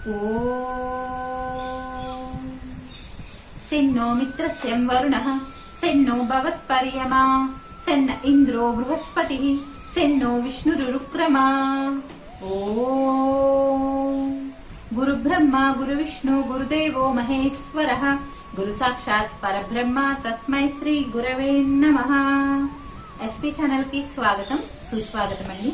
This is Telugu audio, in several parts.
ఓం సెన్నో మిత్రస్యం వరుణ సెన్నో భవత్పర్యమా సెన్న ఇంద్రో బృహస్పతి సెన్నో విష్ణురుక్రమా ఓం గురు బ్రహ్మ గురు విష్ణు గురుదేవో మహేశ్వర గురు సాక్షాత్ పరబ్రహ్మ తస్మై శ్రీ గురవే నమ ఎస్పీ ఛానల్ కి స్వాగతం సుస్వాగతం అండి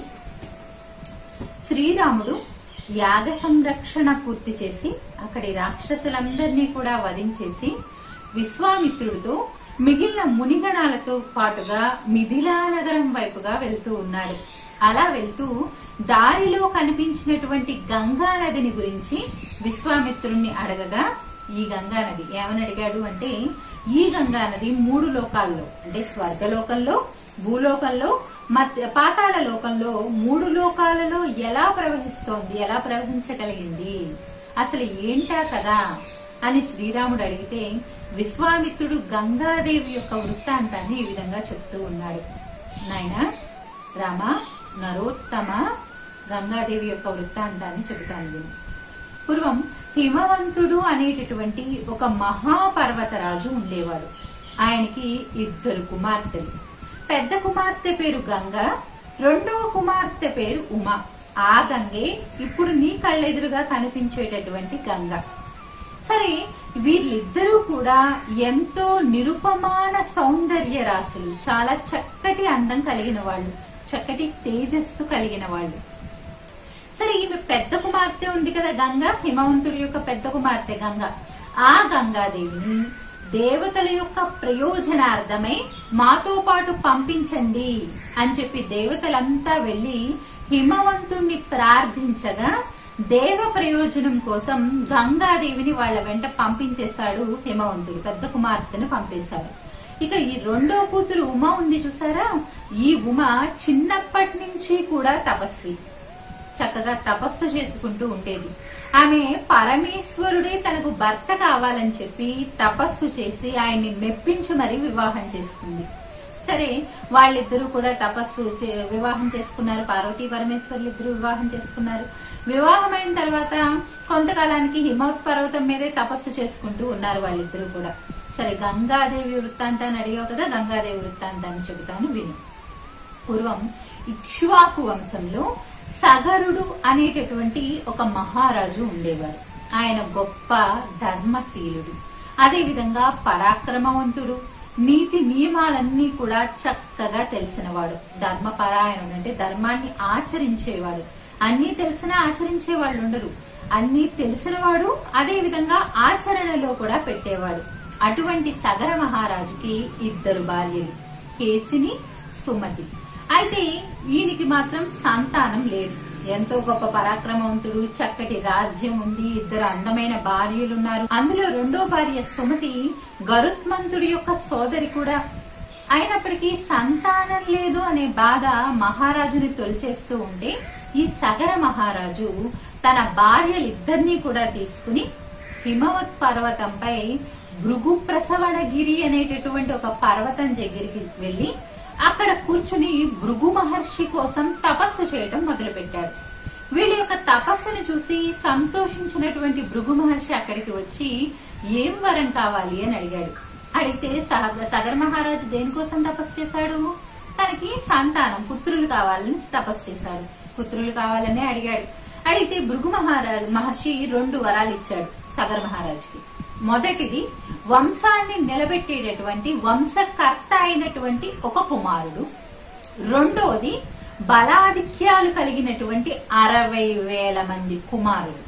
శ్రీరాముడు యాగ సంరక్షణ పూర్తి చేసి అక్కడి రాక్షసులందరినీ కూడా వధించేసి విశ్వామిత్రుడితో మిగిలిన మునిగణాలతో పాటుగా మిథిలా నగరం వైపుగా వెళ్తూ ఉన్నాడు అలా వెళ్తూ దారిలో కనిపించినటువంటి గంగా నదిని గురించి విశ్వామిత్రుణ్ణి అడగగా ఈ గంగా నది ఏమని అడిగాడు అంటే ఈ గంగా నది మూడు లోకాల్లో అంటే స్వర్గలోకంలో భూలోకంలో మధ్య పాతాళ లోకంలో మూడు లోకాలలో ఎలా ప్రవహిస్తోంది ఎలా ప్రవహించగలిగింది అసలు ఏంటా కదా అని శ్రీరాముడు అడిగితే విశ్వామిత్రుడు గంగాదేవి యొక్క వృత్తాంతాన్ని ఈ విధంగా చెప్తూ ఉన్నాడు నాయన రామ నరోత్తమ గంగాదేవి యొక్క వృత్తాంతాన్ని చెబుతాను నేను పూర్వం హిమవంతుడు అనేటటువంటి ఒక మహాపర్వతరాజు ఉండేవాడు ఆయనకి ఇద్దరు కుమార్తెలు పెద్ద కుమార్తె పేరు గంగ రెండవ కుమార్తె పేరు ఉమ ఆ గంగే ఇప్పుడు నీ కళ్ళెదురుగా కనిపించేటటువంటి గంగ సరే వీళ్ళిద్దరూ కూడా ఎంతో నిరుపమాన సౌందర్య రాశులు చాలా చక్కటి అందం కలిగిన వాళ్ళు చక్కటి తేజస్సు కలిగిన వాళ్ళు సరే ఈమె పెద్ద కుమార్తె ఉంది కదా గంగ హిమవంతుడి యొక్క పెద్ద కుమార్తె గంగ ఆ గంగాదేవిని దేవతల యొక్క ప్రయోజనార్థమై మాతో పాటు పంపించండి అని చెప్పి దేవతలంతా వెళ్లి హిమవంతుణ్ణి ప్రార్థించగా దేవ ప్రయోజనం కోసం గంగాదేవిని వాళ్ళ వెంట పంపించేశాడు హిమవంతుడు పెద్ద కుమార్తెను పంపేశాడు ఇక ఈ రెండో కూతురు ఉమ ఉంది చూసారా ఈ ఉమ చిన్నప్పటి నుంచి కూడా తపస్వి చక్కగా తపస్సు చేసుకుంటూ ఉండేది ఆమె పరమేశ్వరుడే తనకు భర్త కావాలని చెప్పి తపస్సు చేసి ఆయన్ని మెప్పించి మరీ వివాహం చేసుకుంది సరే వాళ్ళిద్దరూ కూడా తపస్సు చే- వివాహం చేసుకున్నారు పార్వతీ పరమేశ్వరులు ఇద్దరు వివాహం చేసుకున్నారు వివాహం అయిన తర్వాత కొంతకాలానికి హిమవత్ పర్వతం మీదే తపస్సు చేసుకుంటూ ఉన్నారు వాళ్ళిద్దరూ కూడా సరే గంగాదేవి వృత్తాంతాన్ని అడిగావు కదా గంగాదేవి వృత్తాంతాన్ని చెబుతాను విను పూర్వం ఇక్ష్వాకు వంశంలో సగరుడు అనేటటువంటి ఒక మహారాజు ఉండేవారు ఆయన గొప్ప ధర్మశీలుడు అదే విధంగా పరాక్రమవంతుడు నీతి నియమాలన్నీ కూడా చక్కగా తెలిసినవాడు ధర్మపరాయణుడు అంటే ధర్మాన్ని ఆచరించేవాడు అన్నీ తెలిసినా ఆచరించే వాళ్ళు ఉండరు అన్నీ తెలిసినవాడు అదే విధంగా ఆచరణలో కూడా పెట్టేవాడు అటువంటి సగర మహారాజుకి ఇద్దరు భార్యలు కేసిని సుమతి అయితే ఈయనకి మాత్రం సంతానం లేదు ఎంతో గొప్ప పరాక్రమవంతుడు చక్కటి రాజ్యం ఉంది ఇద్దరు అందమైన భార్యలు ఉన్నారు అందులో రెండో భార్య సుమతి గరుత్మంతుడి యొక్క సోదరి కూడా అయినప్పటికీ సంతానం లేదు అనే బాధ మహారాజుని తొలిచేస్తూ ఉంటే ఈ సగర మహారాజు తన భార్యలిద్దరినీ కూడా తీసుకుని హిమవత్ పర్వతంపై భృగు ప్రసవణగిరి అనేటటువంటి ఒక పర్వతం దగ్గరికి వెళ్లి అక్కడ కూర్చుని భృగు మహర్షి కోసం తపస్సు చేయటం మొదలుపెట్టాడు వీళ్ళ యొక్క తపస్సును చూసి సంతోషించినటువంటి భృగు మహర్షి అక్కడికి వచ్చి ఏం వరం కావాలి అని అడిగాడు అడిగితే సహ- సగర్ మహారాజు దేనికోసం తపస్సు చేశాడు తనకి సంతానం పుత్రులు కావాలని తపస్సు చేశాడు పుత్రులు కావాలని అడిగాడు అడిగితే భృగు మహారాజు మహర్షి రెండు వరాలు ఇచ్చాడు సగర్ మహారాజుకి మొదటిది వంశాన్ని నిలబెట్టేటటువంటి వంశకర్త అయినటువంటి ఒక కుమారుడు రెండోది బలాధిక్యాలు కలిగినటువంటి అరవై వేల మంది కుమారులు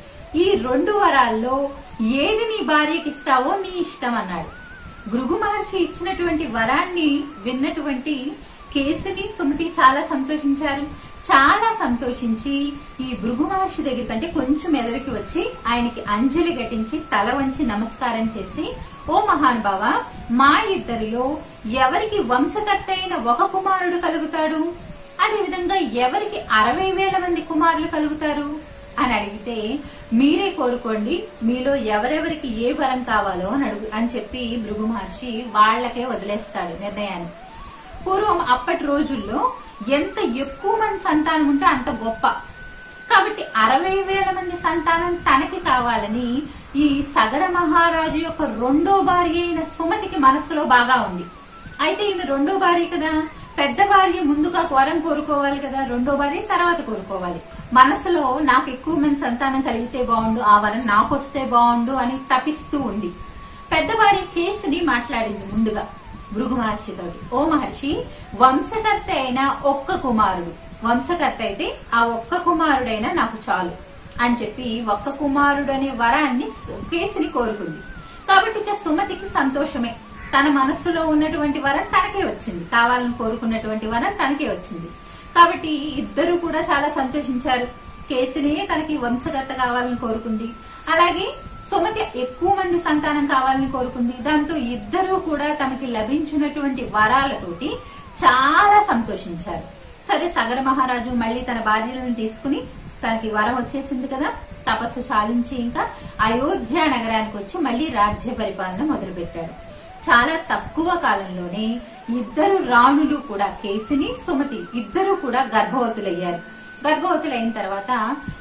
ఈ రెండు వరాల్లో ఏది నీ భార్యకి ఇస్తావో నీ ఇష్టం అన్నాడు భృగు మహర్షి ఇచ్చినటువంటి వరాన్ని విన్నటువంటి కేసుని సుమతి చాలా సంతోషించారు చాలా సంతోషించి ఈ భృగు మహర్షి దగ్గరికి అంటే కొంచెం ఎదరికి వచ్చి ఆయనకి అంజలి ఘటించి తల వంచి నమస్కారం చేసి ఓ మహానుభావ మా ఇద్దరిలో ఎవరికి వంశకర్త అయిన ఒక కుమారుడు కలుగుతాడు అదే విధంగా ఎవరికి అరవై వేల మంది కుమారులు కలుగుతారు అని అడిగితే మీరే కోరుకోండి మీలో ఎవరెవరికి ఏ వరం కావాలో అని అడుగు అని చెప్పి భృగు మహర్షి వాళ్ళకే వదిలేస్తాడు నిర్ణయాన్ని పూర్వం అప్పటి రోజుల్లో ఎంత ఎక్కువ మంది సంతానం ఉంటే అంత గొప్ప కాబట్టి అరవై వేల మంది సంతానం తనకి కావాలని ఈ సగర మహారాజు యొక్క రెండో భార్య అయిన సుమతికి మనసులో బాగా ఉంది అయితే ఈమె రెండో భార్య కదా పెద్ద భార్య ముందుగా వరం కోరుకోవాలి కదా రెండో భార్య తర్వాత కోరుకోవాలి మనసులో నాకు ఎక్కువ మంది సంతానం కలిగితే బాగుండు ఆ వరం నాకు వస్తే బాగుండు అని తపిస్తూ ఉంది పెద్ద భార్య కేసుని మాట్లాడింది ముందుగా భృగు మహర్షితోటి ఓ మహర్షి వంశకర్త అయిన ఒక్క కుమారుడు వంశకర్త అయితే ఆ ఒక్క కుమారుడైనా నాకు చాలు అని చెప్పి ఒక్క కుమారుడు అనే వరాన్ని కేసుని కోరుకుంది కాబట్టి ఇక సుమతికి సంతోషమే తన మనస్సులో ఉన్నటువంటి వరం తనకే వచ్చింది కావాలని కోరుకున్నటువంటి వరం తనకే వచ్చింది కాబట్టి ఇద్దరు కూడా చాలా సంతోషించారు కేసుని తనకి వంశకర్త కావాలని కోరుకుంది అలాగే సుమతి ఎక్కువ మంది సంతానం కావాలని కోరుకుంది దాంతో ఇద్దరూ కూడా తమకి లభించినటువంటి వరాలతోటి చాలా సంతోషించారు సరే సగర మహారాజు మళ్ళీ తన భార్యలను తీసుకుని తనకి వరం వచ్చేసింది కదా తపస్సు చాలించి ఇంకా అయోధ్య నగరానికి వచ్చి మళ్ళీ రాజ్య పరిపాలన మొదలుపెట్టాడు చాలా తక్కువ కాలంలోనే ఇద్దరు రాణులు కూడా కేసిని సుమతి ఇద్దరు కూడా గర్భవతులయ్యారు గర్భవతులైన తర్వాత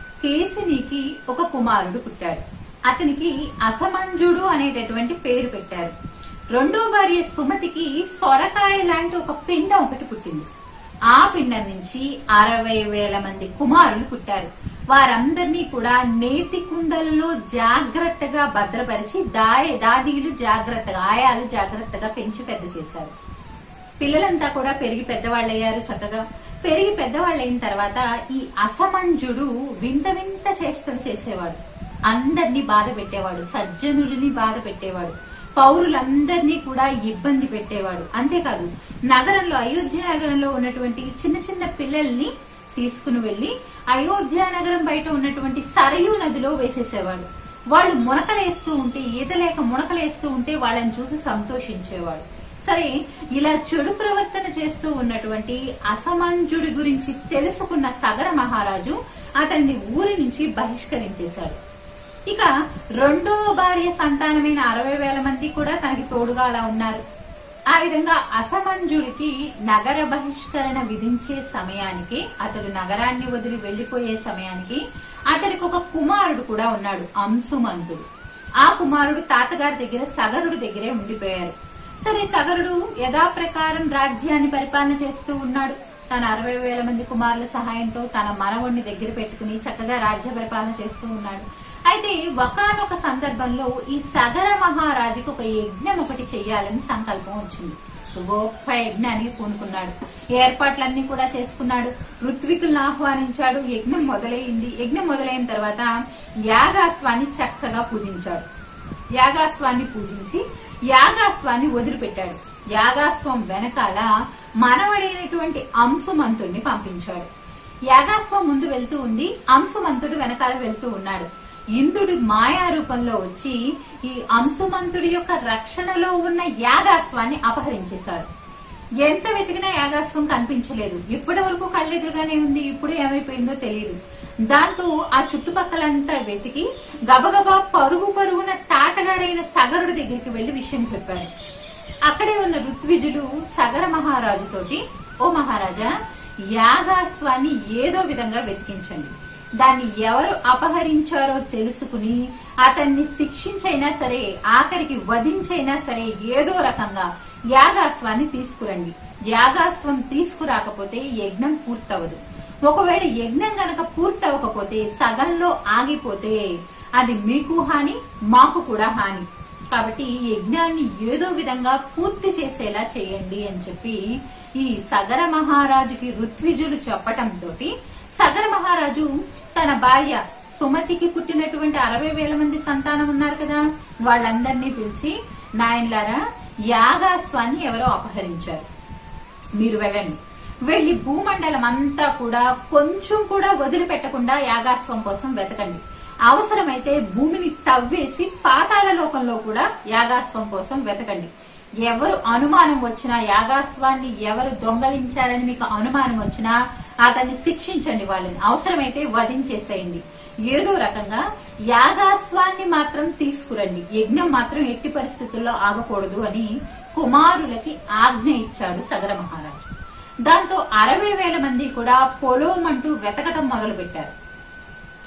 కేసినికి ఒక కుమారుడు పుట్టాడు అతనికి అసమంజుడు అనేటటువంటి పేరు పెట్టారు రెండో భార్య సుమతికి సొరకాయ లాంటి ఒక పిండం ఒకటి పుట్టింది ఆ పిండం నుంచి అరవై వేల మంది కుమారులు పుట్టారు వారందరినీ కూడా నేతి కుండల్లో జాగ్రత్తగా భద్రపరిచి దాయ దాదీలు జాగ్రత్తగా ఆయాలు జాగ్రత్తగా పెంచి పెద్ద చేశారు పిల్లలంతా కూడా పెరిగి పెద్దవాళ్ళయ్యారు చక్కగా పెరిగి పెద్దవాళ్ళైన తర్వాత ఈ అసమంజుడు వింత వింత చేష్టలు చేసేవాడు అందరినీ బాధ పెట్టేవాడు సజ్జనులని బాధ పెట్టేవాడు పౌరులందరినీ కూడా ఇబ్బంది పెట్టేవాడు అంతేకాదు నగరంలో అయోధ్య నగరంలో ఉన్నటువంటి చిన్న చిన్న పిల్లల్ని తీసుకుని వెళ్లి అయోధ్య నగరం బయట ఉన్నటువంటి సరయూ నదిలో వేసేసేవాడు వాళ్ళు మునకలేస్తూ ఉంటే ఈత లేక మునకలేస్తూ ఉంటే వాళ్ళని చూసి సంతోషించేవాడు సరే ఇలా చెడు ప్రవర్తన చేస్తూ ఉన్నటువంటి అసమంజుడి గురించి తెలుసుకున్న సగర మహారాజు అతన్ని ఊరి నుంచి బహిష్కరించేశాడు ఇక రెండో భార్య సంతానమైన అరవై వేల మంది కూడా తనకి తోడుగా అలా ఉన్నారు ఆ విధంగా అసమంజుడికి నగర బహిష్కరణ విధించే సమయానికి అతడు నగరాన్ని వదిలి వెళ్లిపోయే సమయానికి అతనికి ఒక కుమారుడు కూడా ఉన్నాడు అంశుమంతుడు ఆ కుమారుడు తాతగారి దగ్గర సగరుడు దగ్గరే ఉండిపోయారు సరే సగరుడు యథాప్రకారం రాజ్యాన్ని పరిపాలన చేస్తూ ఉన్నాడు తన అరవై వేల మంది కుమారుల సహాయంతో తన మనవణ్ణి దగ్గర పెట్టుకుని చక్కగా రాజ్య పరిపాలన చేస్తూ ఉన్నాడు అయితే ఒకనొక సందర్భంలో ఈ సగర మహారాజుకు ఒక యజ్ఞం ఒకటి చెయ్యాలని సంకల్పం వచ్చింది గొప్ప యజ్ఞానికి పూనుకున్నాడు ఏర్పాట్లన్నీ కూడా చేసుకున్నాడు ఋత్వికులను ఆహ్వానించాడు యజ్ఞం మొదలైంది యజ్ఞం మొదలైన తర్వాత యాగాస్వాన్ని చక్కగా పూజించాడు యాగాస్వాన్ని పూజించి యాగాస్వాన్ని వదిలిపెట్టాడు యాగాస్వం వెనకాల మనవడైనటువంటి అంశుమంతుడిని పంపించాడు యాగాస్వం ముందు వెళ్తూ ఉంది అంశుమంతుడు వెనకాల వెళ్తూ ఉన్నాడు ఇంద్రుడు మాయా రూపంలో వచ్చి ఈ అంశుమంతుడి యొక్క రక్షణలో ఉన్న యాగాస్వాన్ని అపహరించేశాడు ఎంత వెతికినా యాగాస్వం కనిపించలేదు ఇప్పటి వరకు కళ్ళెదురుగానే ఉంది ఇప్పుడు ఏమైపోయిందో తెలియదు దాంతో ఆ చుట్టుపక్కలంతా వెతికి గబగబా పరుగు పరుగున తాతగారైన సగరుడి దగ్గరికి వెళ్లి విషయం చెప్పాడు అక్కడే ఉన్న ఋత్విజులు సగర మహారాజుతోటి ఓ మహారాజా యాగాస్వాన్ని ఏదో విధంగా వెతికించండి దాన్ని ఎవరు అపహరించారో తెలుసుకుని అతన్ని శిక్షించైనా సరే ఆఖరికి వధించైనా సరే ఏదో రకంగా యాగాస్వాన్ని తీసుకురండి యాగాస్వం తీసుకురాకపోతే యజ్ఞం పూర్తవదు ఒకవేళ యజ్ఞం గనక పూర్తవకపోతే సగంలో ఆగిపోతే అది మీకు హాని మాకు కూడా హాని కాబట్టి ఈ యజ్ఞాన్ని ఏదో విధంగా పూర్తి చేసేలా చేయండి అని చెప్పి ఈ సగర మహారాజుకి ఋత్విజులు చెప్పటంతో సగర మహారాజు తన భార్య సుమతికి పుట్టినటువంటి అరవై వేల మంది సంతానం ఉన్నారు కదా వాళ్ళందరినీ పిలిచి నాయనలారా యాగాస్వాన్ని ఎవరో అపహరించారు మీరు వెళ్ళండి వెళ్లి భూమండలం అంతా కూడా కొంచెం కూడా వదిలిపెట్టకుండా యాగాస్వం కోసం వెతకండి అవసరమైతే భూమిని తవ్వేసి పాతాళ లోకంలో కూడా యాగాస్వం కోసం వెతకండి ఎవరు అనుమానం వచ్చినా యాగాస్వాన్ని ఎవరు దొంగలించారని మీకు అనుమానం వచ్చినా అతన్ని శిక్షించండి వాళ్ళని అవసరమైతే వధించేసేయండి ఏదో రకంగా యాగాస్వాన్ని మాత్రం తీసుకురండి యజ్ఞం మాత్రం ఎట్టి పరిస్థితుల్లో ఆగకూడదు అని కుమారులకి ఆజ్ఞ ఇచ్చాడు సగర మహారాజు దాంతో అరవై వేల మంది కూడా పొలోమంటూ వెతకటం మొదలు పెట్టారు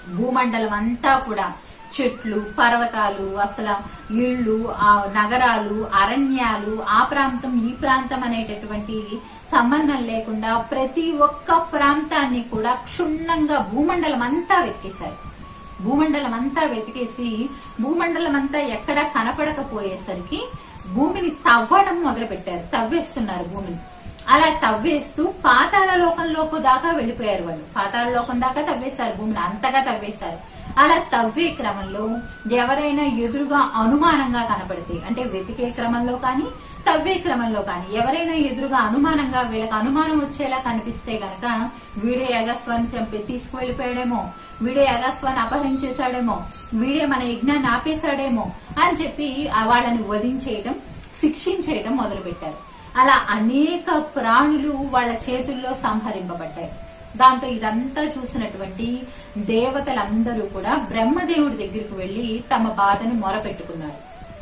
భూమండలం అంతా కూడా చెట్లు పర్వతాలు అసలు ఇళ్ళు ఆ నగరాలు అరణ్యాలు ఆ ప్రాంతం ఈ ప్రాంతం అనేటటువంటి సంబంధం లేకుండా ప్రతి ఒక్క ప్రాంతాన్ని కూడా క్షుణ్ణంగా భూమండలం అంతా వెతికేశారు భూమండలం అంతా వెతికేసి భూమండలం అంతా ఎక్కడా కనపడకపోయేసరికి భూమిని తవ్వడం మొదలు పెట్టారు తవ్వేస్తున్నారు భూమిని అలా తవ్వేస్తూ పాతాళ లోకంలోకి దాకా వెళ్ళిపోయారు వాళ్ళు పాతాళ లోకం దాకా తవ్వేశారు భూమిని అంతగా తవ్వేశారు అలా తవ్వే క్రమంలో ఎవరైనా ఎదురుగా అనుమానంగా కనపడితే అంటే వెతికే క్రమంలో కానీ తవ్వే క్రమంలో కానీ ఎవరైనా ఎదురుగా అనుమానంగా వీళ్ళకి అనుమానం వచ్చేలా కనిపిస్తే గనక వీడే యగస్వాన్ని చంపి తీసుకువెళ్లిపోయాడేమో వీడే యగస్వాన్ని అపహరించేశాడేమో వీడే మన యజ్ఞాన్ని ఆపేశాడేమో అని చెప్పి ఆ వాళ్ళని వధించేయటం శిక్షించేయటం మొదలు పెట్టారు అలా అనేక ప్రాణులు వాళ్ళ చేతుల్లో సంహరింపబడ్డాయి దాంతో ఇదంతా చూసినటువంటి దేవతలందరూ కూడా బ్రహ్మదేవుడి దగ్గరికి వెళ్లి తమ బాధను మొరపెట్టుకున్నారు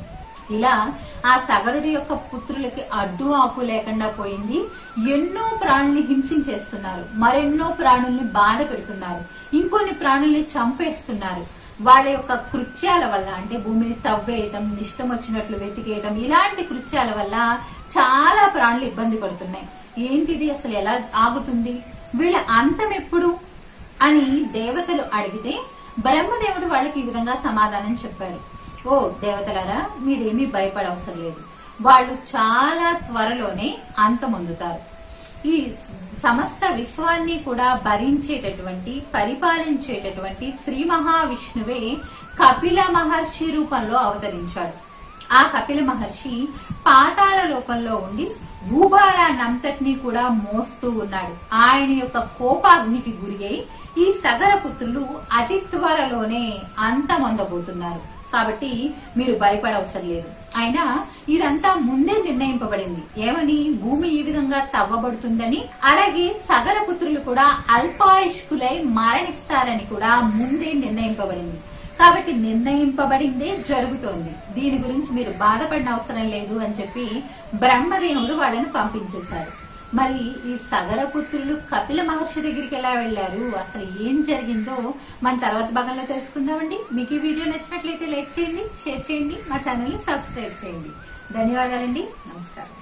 ఇలా ఆ సగరుడి యొక్క పుత్రులకి అడ్డు ఆపు లేకుండా పోయింది ఎన్నో ప్రాణుల్ని హింసించేస్తున్నారు మరెన్నో ప్రాణుల్ని బాధ పెడుతున్నారు ఇంకొన్ని ప్రాణుల్ని చంపేస్తున్నారు వాళ్ళ యొక్క కృత్యాల వల్ల అంటే భూమిని తవ్వేయటం ఇష్టం వచ్చినట్లు వెతికేయటం ఇలాంటి కృత్యాల వల్ల చాలా ప్రాణులు ఇబ్బంది పడుతున్నాయి ఏంటిది అసలు ఎలా ఆగుతుంది వీళ్ళ అంతం ఎప్పుడు అని దేవతలు అడిగితే బ్రహ్మదేవుడు వాళ్ళకి ఈ విధంగా సమాధానం చెప్పాడు ఓ దేవతలారా మీరేమీ భయపడవసరం లేదు వాళ్ళు చాలా త్వరలోనే అంతమొందుతారు ఈ సమస్త విశ్వాన్ని కూడా భరించేటటువంటి పరిపాలించేటటువంటి శ్రీ మహావిష్ణువే కపిల మహర్షి రూపంలో అవతరించాడు ఆ కపిల మహర్షి పాతాళ లోకంలో ఉండి భూభారాన్నంతటినీ కూడా మోస్తూ ఉన్నాడు ఆయన యొక్క కోపాగ్నికి గురి అయి ఈ సగర పుత్రులు అతి త్వరలోనే అంతమొందబోతున్నారు కాబట్టి మీరు భయపడవసరం లేదు అయినా ఇదంతా ముందే నిర్ణయింపబడింది ఏమని భూమి ఈ విధంగా తవ్వబడుతుందని అలాగే సగర పుత్రులు కూడా అల్పాయుష్కులై మరణిస్తారని కూడా ముందే నిర్ణయింపబడింది కాబట్టి నిర్ణయింపబడిందే జరుగుతోంది దీని గురించి మీరు బాధపడిన అవసరం లేదు అని చెప్పి బ్రహ్మదేవుడు వాళ్ళని పంపించేశాడు మరి ఈ సగర పుత్రులు కపిల మహర్షి దగ్గరికి ఎలా వెళ్లారు అసలు ఏం జరిగిందో మన తర్వాత భాగంలో తెలుసుకుందామండి మీకు ఈ వీడియో నచ్చినట్లయితే లైక్ చేయండి షేర్ చేయండి మా ఛానల్ ని సబ్స్క్రైబ్ చేయండి ధన్యవాదాలండి నమస్కారం